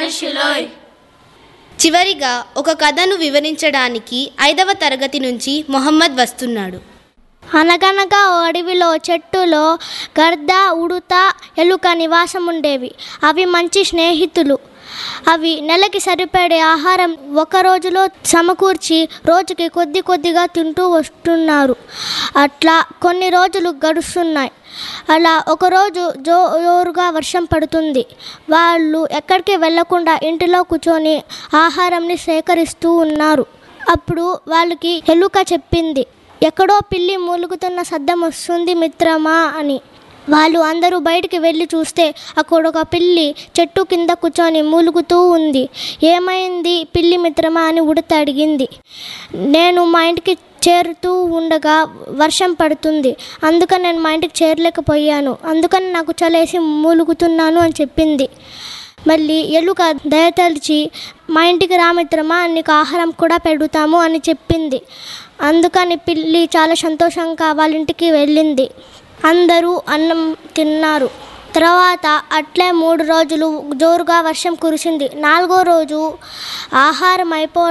మనుషులోయ్ చివరిగా ఒక కథను వివరించడానికి ఐదవ తరగతి నుంచి మొహమ్మద్ వస్తున్నాడు అనగనగా ఓ అడవిలో చెట్టులో గర్ద ఉడుత ఎలుక నివాసం ఉండేవి అవి మంచి స్నేహితులు అవి నెలకి సరిపడే ఆహారం ఒక రోజులో సమకూర్చి రోజుకి కొద్ది కొద్దిగా తింటూ వస్తున్నారు అట్లా కొన్ని రోజులు గడుస్తున్నాయి అలా ఒకరోజు జో జోరుగా వర్షం పడుతుంది వాళ్ళు ఎక్కడికి వెళ్లకుండా ఇంటిలో కూర్చొని ఆహారంని సేకరిస్తూ ఉన్నారు అప్పుడు వాళ్ళకి ఎలుక చెప్పింది ఎక్కడో పిల్లి మూలుగుతున్న శబ్దం వస్తుంది మిత్రమా అని వాళ్ళు అందరూ బయటికి వెళ్ళి చూస్తే అక్కడ ఒక పిల్లి చెట్టు కింద కూర్చొని మూలుగుతూ ఉంది ఏమైంది పిల్లి మిత్రమా అని ఉడత అడిగింది నేను మా ఇంటికి చేరుతూ ఉండగా వర్షం పడుతుంది అందుకని నేను మా ఇంటికి చేరలేకపోయాను అందుకని నాకు చలేసి మూలుగుతున్నాను అని చెప్పింది మళ్ళీ ఎలుక దయతలిచి మా ఇంటికి రామిత్రమా నీకు ఆహారం కూడా పెడుతాము అని చెప్పింది అందుకని పిల్లి చాలా సంతోషంగా వాళ్ళ ఇంటికి వెళ్ళింది అందరూ అన్నం తిన్నారు తర్వాత అట్లే మూడు రోజులు జోరుగా వర్షం కురిసింది నాలుగో రోజు ఆహారం అయిపో